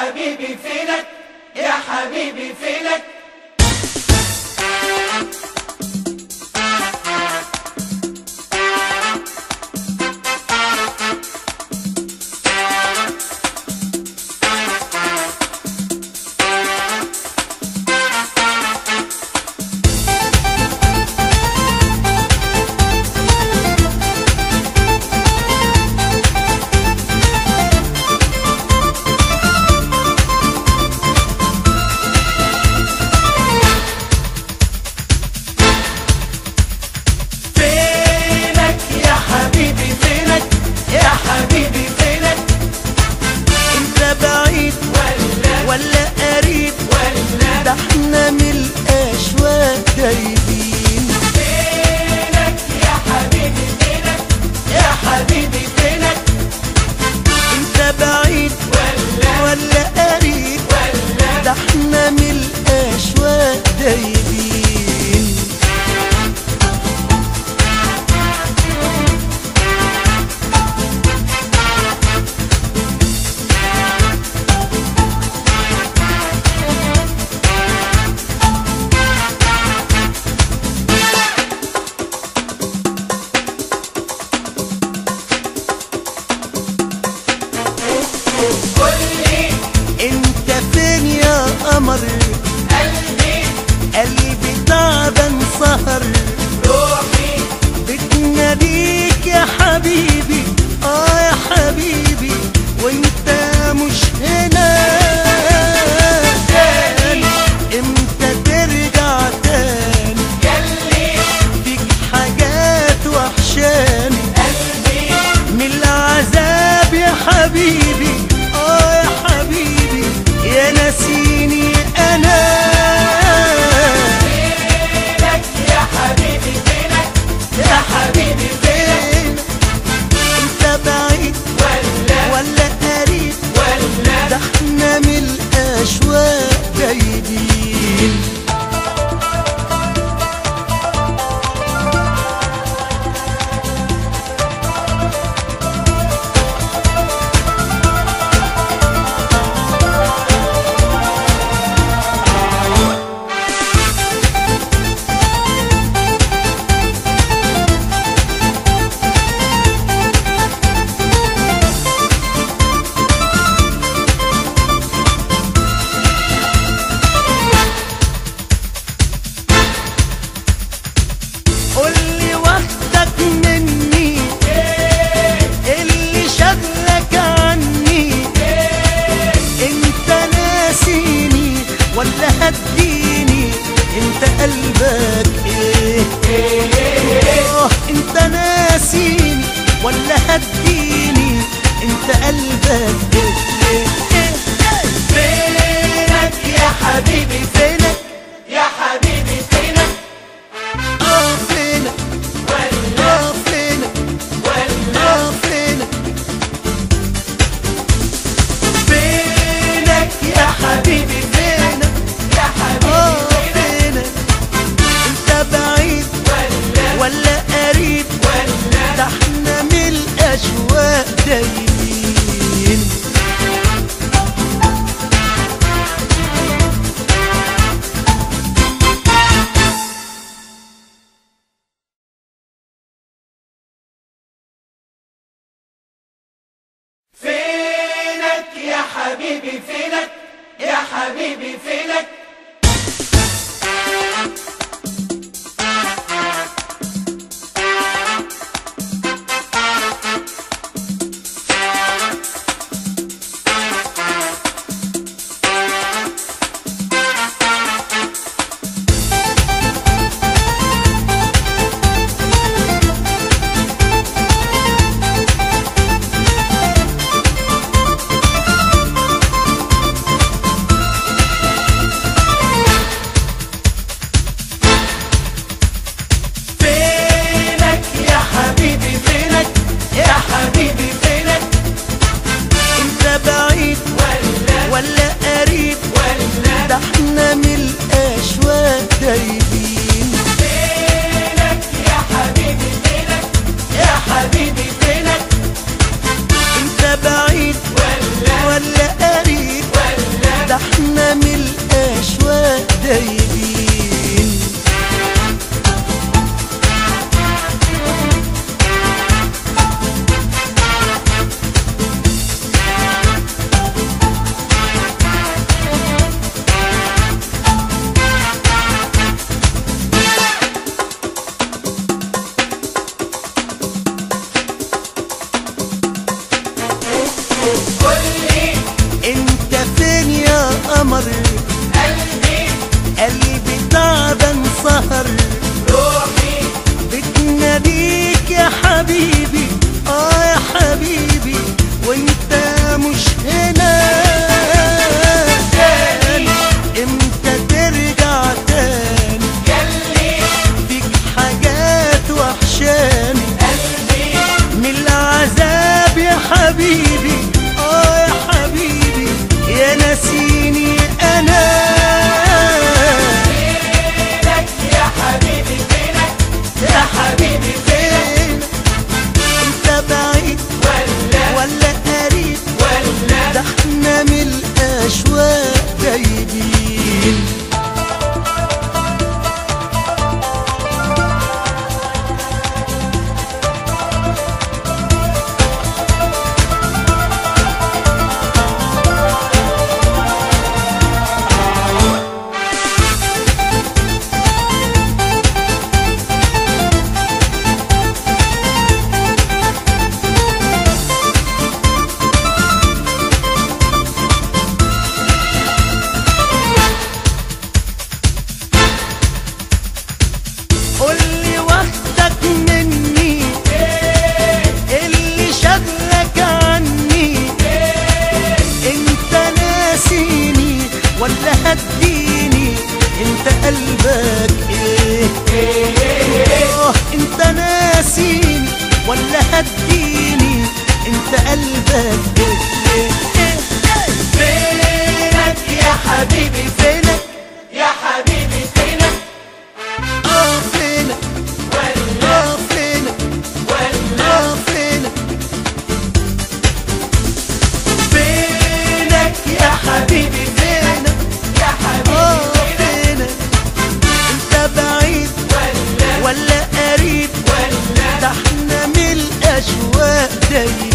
حبيبي فينك يا حبيبي فينك فينك يا حبيبي فينك يا حبيبي فينك انت بعيد ولا ولا قريب ولا ده احنا من الاشواق دايبين فينك يا حبيبي فينك يا حبيبي فينك انت بعيد ولا ولا قريب ولا ده احنا من الاشواق دايبين قولي انت فين يا قمر قلبي قلبي تعبان سهر روحي بتناديك يا حبيبي اه يا حبيبي وانت مش هنا تاني امتى ترجع تاني يلي فيك حاجات وحشاني قلبي من العذاب يا حبيبي اه يا حبيبي يا نسيني انا فينك يا حبيبي فينك يا حبيبي فينك فين انت بعيد ولا ولا قريب ولا ده احنا من الاشواق جايين قولي وحدك مني اللي شغلك عني انت ناسيني ولا هديني انت قلبك ايه آه، انت ناسيني ولا هديني انت قلبك ايه إيه، إيه. فينك يا حبيبي فينك يا حبيبي فينك اه فينك ولا اه فينك ولا اه فينك فينك يا حبيبي فينك يا اه حبيبي فينك فينك انت بعيد ولا ولا قريب ولا ده احنا من الاشواق دايبين فينك يا حبيبي فينك يا حبيبي فينك قولي انت فين يا قمر قلبي قلبي تعبان سهر روحي بتناديك يا حبيبي اه يا حبيبي وانت مش هنا امتى ترجع تاني يلي فيك حاجات وحشاني قلبي من العذاب يا حبيبي اه يا حبيبي يا نسيني انا فينك يا حبيبي فينك يا حبيبي فينك فين انت بعيد ولا ولا قريب ولا ده احنا من الاشواق جايبين قولي واخدك مني اللي شغلك عني انت ناسيني ولا هديني انت قلبك ايه آه، انت ناسيني ولا هديني انت قلبك ايه إيه، إيه، فينك يا حبيبي فينك يا حبيبي فينك اه فينك ولا اه فينك ولا اه فينك فينك يا حبيبي فينك يا اه حبيبي فينك انت بعيد ولا ولا قريب ولا ده احنا من الاشواق دايما